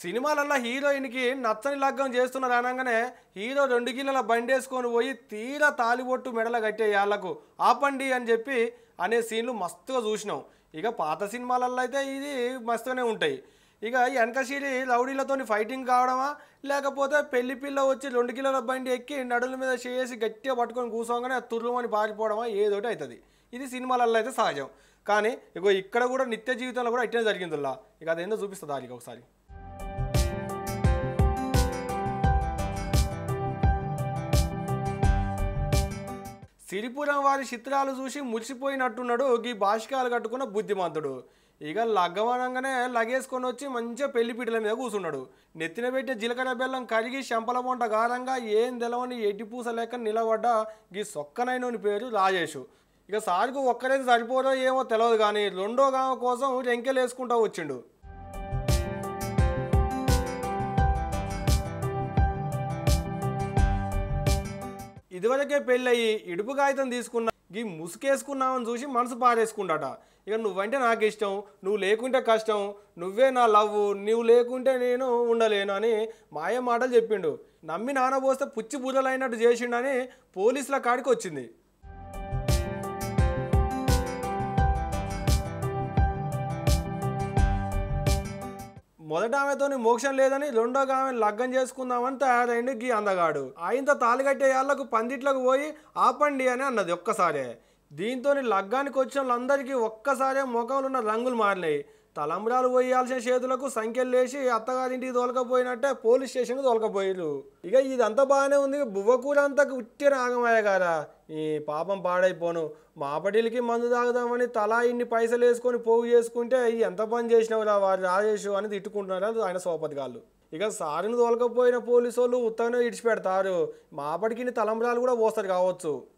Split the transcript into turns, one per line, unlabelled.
సినిమాలల్లో హీరోయిన్కి నచ్చని లగ్గం చేస్తున్నారు అనగానే హీరో రెండు గిన్నెల బండి వేసుకొని పోయి తీరా తాలిబొట్టు మెడల కట్టే యాళ్లకు ఆపండి అని చెప్పి అనే సీన్లు మస్తుగా చూసినాం ఇక పాత సినిమాలలో అయితే ఇది మస్తుగానే ఉంటాయి ఇక వెనక సీరి రౌడీలతో ఫైటింగ్ కావడమా లేకపోతే పెళ్లి పిల్ల వచ్చి రెండు కిలోల బండి ఎక్కి నడుల మీద చేసి గట్టిగా పట్టుకొని కూర్చోగానే తుర్రుమని పారిపోవడమా ఏదోటి అవుతుంది ఇది సినిమాలలో అయితే సహజం కానీ ఇగో ఇక్కడ కూడా నిత్య జీవితంలో కూడా ఇట్టే జరిగిందిలా ఇక అదేందో చూపిస్తుంది దానికి ఒకసారి సిరిపురం వారి చిత్రాలు చూసి మురిసిపోయినట్టున్నాడు ఈ భాషకాలు కట్టుకున్న బుద్ధిమంతుడు ఇక లగ్గమనంగానే లగేసుకొని వచ్చి మంచిగా పెళ్లి పీటల మీద కూర్చున్నాడు నెత్తిన పెట్టే జీలకర్ర బెల్లం కరిగి శంపల పొంట గారంగా ఏం తెలవని ఎడ్డిపూస లెక్క నిలబడ్డ ఈ సొక్కనైనోని పేరు రాజేషు ఇక సార్కు ఒక్కరైతే సరిపోదో ఏమో తెలియదు కానీ రెండో గామ కోసం రెంకెలు వేసుకుంటూ వచ్చిండు ఇదివరకే పెళ్ళయి ఇడుపు కాగితం తీసుకున్నా ఈ ముసుకేసుకున్నామని చూసి మనసు పారేసుకుంటాట ఇక నువ్వంటే నాకు ఇష్టం నువ్వు లేకుంటే కష్టం నువ్వే నా లవ్ నువ్వు లేకుంటే నేను ఉండలేను అని మాయ మాటలు చెప్పిండు నమ్మి నానబోస్తే పుచ్చి బుర్రలైనట్టు చేసిండని పోలీసుల కాడికి వచ్చింది మొదట ఆమెతోని మోక్షం లేదని రెండోగా ఆమె లగ్గం చేసుకుందామని తయారైంది గీ అందగాడు ఆయనతో తాలిగట్టే యాళ్లకు పందిట్లకు పోయి ఆపండి అని అన్నది ఒక్కసారే దీంతో లగ్గానికి వచ్చిన వాళ్ళందరికీ ఒక్కసారే ముఖంలో ఉన్న రంగులు మారినాయి తలంబ్రాలు పోయాల్సిన చేతులకు సంఖ్యలు లేచి అత్తగారింటికి తోలకపోయినట్టే పోలీస్ స్టేషన్కి తోలకపోయారు ఇక ఇదంతా బాగానే ఉంది బువ్వకూర అంతా ఉట్టిన ఆగమయ్య గారా ఈ పాపం పాడైపోను మాపటిలకి మందు తాగుదామని తలా ఇన్ని పైసలు వేసుకొని పోగు చేసుకుంటే "ఈ ఎంత పని చేసినావురా వారు రాజేషు అని తిట్టుకుంటున్నారు ఆయన సోపతిగాళ్ళు ఇక సారుని తోలకపోయిన పోలీసు వాళ్ళు ఉత్తగానే ఇడిచిపెడతారు మాపటికి ఇన్ని తలంబ్రాలు కూడా పోస్తారు కావచ్చు